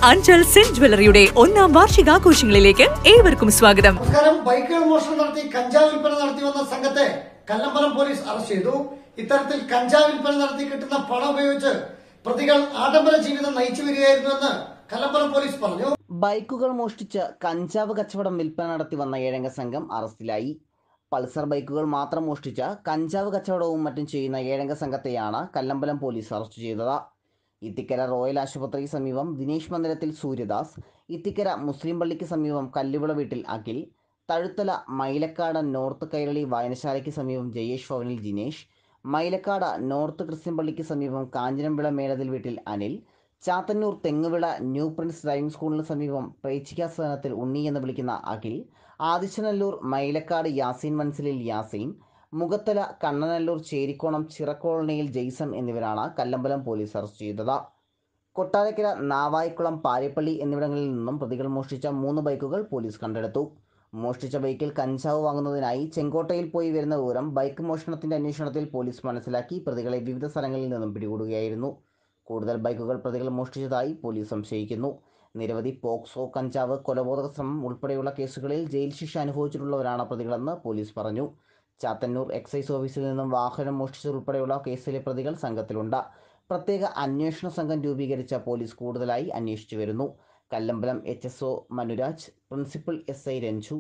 Anchal Cent ജ്വല്ലറിയുടെ ഒന്നാം വാർഷികാഘോഷങ്ങളിലേക്ക് ഏവർക്കും സ്വാഗതം നമസ്കാരം ബൈക്കുകൾ മോഷണം നടത്തി കഞ്ചാവ് വിൽപ്പന നടത്തി വന്ന സംഘത്തെ കല്ലമ്പലം പോലീസ് അറസ്റ്റ് ചെയ്തു ഇത്തരത്തിൽ കഞ്ചാവ് വിൽപ്പന നടത്തി കിട്ടുന്ന പണം ഉപയോഗിച്ച് പ്രതികൾ ആഡംബര ജീവിതം നയിച്ചു വരികയായിരുന്നുവെന്ന് കല്ലമ്പലം പോലീസ് പറഞ്ഞു ബൈക്കുകൾ മോഷ്ടിച്ച് കഞ്ചാവ് കച്ചവടം വിൽപ്പന നടത്തി വന്ന ഏഴംഗ സംഘം അറസ്റ്റിലായി പൾസർ ബൈക്കുകൾ മാത്രം മോഷ്ടിച്ച കഞ്ചാവ് കച്ചവടവും മറ്റും ചെയ്യുന്ന ഏഴംഗ സംഘത്തെയാണ് കല്ലമ്പലം പോലീസ് അറസ്റ്റ് ചെയ്തത് ഇത്തിക്കര റോയൽ ആശുപത്രിക്ക് സമീപം ദിനേശ് മന്ദിരത്തിൽ സൂര്യദാസ് ഇത്തിക്കര മുസ്ലിം പള്ളിക്ക് സമീപം കല്ലുവിള വീട്ടിൽ അഖിൽ തഴുത്തല മൈലക്കാട് നോർത്ത് കൈരളി വായനശാലയ്ക്ക് സമീപം ജയേഷ് ഭവനിൽ ജിനേഷ് മൈലക്കാട് നോർത്ത് ക്രിസ്ത്യൻ പള്ളിക്ക് സമീപം കാഞ്ഞിരംവിള മേടതിൽ വീട്ടിൽ Anil Chathannoor Thenguvila new prince driving സ്കൂളിന് സമീപം പ്രേക്ഷിക സദനത്തിൽ ഉണ്ണി എന്ന് വിളിക്കുന്ന അഖിൽ ആദിശനല്ലൂർ മൈലക്കാട് യാസീൻ മൻസിലിൽ യാസീൻ മുഖത്തല കണ്ണനല്ലൂർ ചേരിക്കോണം ചിറക്കോളനിയിൽ ജെയ്സൺ എന്നിവരാണ് കല്ലമ്പലം പോലീസ് അറസ്റ്റ് ചെയ്തത് കൊട്ടാരക്കര നാവായിക്കുളം പാരിപ്പള്ളി എന്നിവിടങ്ങളിൽ നിന്നും പ്രതികൾ മോഷ്ടിച്ച മൂന്ന് ബൈക്കുകൾ പോലീസ് കണ്ടെടുത്തു മോഷ്ടിച്ച ബൈക്കിൽ കഞ്ചാവ് വാങ്ങുന്നതിനായി ചെങ്കോട്ടയിൽ പോയി വരുന്ന വിവരം ബൈക്ക് മോഷണത്തിന്റെ അന്വേഷണത്തിൽ പോലീസ് മനസ്സിലാക്കി പ്രതികളെ വിവിധ സ്ഥലങ്ങളിൽ നിന്നും പിടികൂടുകയായിരുന്നു കൂടുതൽ ബൈക്കുകൾ പ്രതികൾ മോഷ്ടിച്ചതായി പോലീസ് സംശയിക്കുന്നു നിരവധി പോക്സോ കഞ്ചാവ് കൊലപാതക ശ്രമം ഉൾപ്പെടെയുള്ള കേസുകളിൽ ജയിൽ ശിക്ഷ അനുഭവിച്ചിട്ടുള്ളവരാണ് പ്രതികളെന്ന് പോലീസ് പറഞ്ഞു ചാത്തന്നൂർ എക്സൈസ് ഓഫീസിൽ നിന്നും വാഹനം മോഷ്ടിച്ചതുൾപ്പെടെയുള്ള കേസിലെ പ്രതികൾ സംഘത്തിലുണ്ട് പ്രത്യേക അന്വേഷണ സംഘം രൂപീകരിച്ച പോലീസ് കൂടുതലായി അന്വേഷിച്ചു വരുന്നു Kallambalam H S O Manuraj principal S I Ranju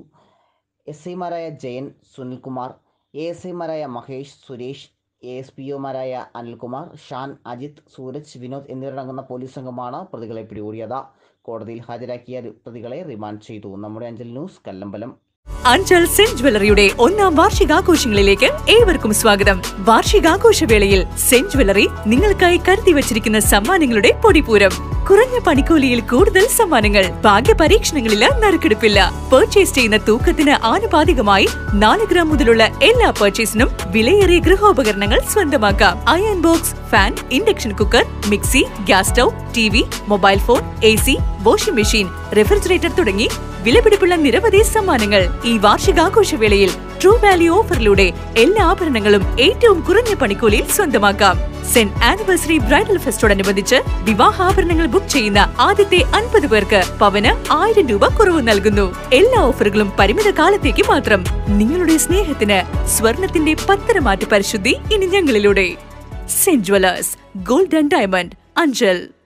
S ഐമാരായ ജയൻ സുനിൽകുമാർ എ എസ് ഐമാരായ Mahesh Suresh A S P ഒമാരായ അനിൽകുമാർ ഷാൻ അജിത് സൂരജ് വിനോദ് എന്നിവരടങ്ങുന്ന പോലീസ് സംഘമാണ് പ്രതികളെ പിടികൂടിയത് കോടതിയിൽ ഹാജരാക്കിയ പ്രതികളെ റിമാൻഡ് ചെയ്തു നമ്മുടെ അഞ്ചൽ ന്യൂസ് കല്ലമ്പലം അഞ്ചൽ സെന്റ് ജ്വല്ലറിയുടെ ഒന്നാം വാർഷികാഘോഷങ്ങളിലേക്ക് ഏവർക്കും സ്വാഗതം വാർഷികാഘോഷവേളയിൽ സെന്റ് ജ്വല്ലറി നിങ്ങൾക്കായി കരുതി വച്ചിരിക്കുന്ന സമ്മാനങ്ങളുടെ പൊടിപൂരം കുറഞ്ഞ പണിക്കൂലിയിൽ കൂടുതൽ സമ്മാനങ്ങൾ ഭാഗ്യ പരീക്ഷണങ്ങളില് നറുക്കെടുപ്പില്ല പർച്ചേസ് ചെയ്യുന്ന തൂക്കത്തിന് ആനുപാതികമായി നാല് ഗ്രാം മുതലുള്ള എല്ലാ പർച്ചേസിനും വിലയേറിയ ഗൃഹോപകരണങ്ങൾ സ്വന്തമാക്കാം iron box fan induction cooker mixie gas stove T V mobile phone A C washing machine refrigerator തുടങ്ങി വിലപിടിപ്പുള്ള നിരവധി സമ്മാനങ്ങൾ ഈ വാർഷികാഘോഷവേളയിൽ ട്രൂ വാല്യൂ ഓഫറിലൂടെ എല്ലാ ആഭരണങ്ങളും ഏറ്റവും കുറഞ്ഞ പണിക്കൂലിയിൽ സ്വന്തമാക്കാം സെന്റ് ആനിവേഴ്സറി ബ്രൈഡൽ ഫെസ്റ്റോടനുബന്ധിച്ച് വിവാഹാഭരണങ്ങൾ ബുക്ക് ചെയ്യുന്ന ആദ്യത്തെ അൻപത് പേർക്ക് പവന് ആയിരം രൂപ കുറവ് നൽകുന്നു എല്ലാ ഓഫറുകളും പരിമിത കാലത്തേക്ക് മാത്രം നിങ്ങളുടെ സ്നേഹത്തിന് സ്വർണത്തിന്റെ പത്തരമാറ്റ് പരിശുദ്ധി ഇനി ഞങ്ങളിലൂടെ Cent jewellers gold and diamond Anchal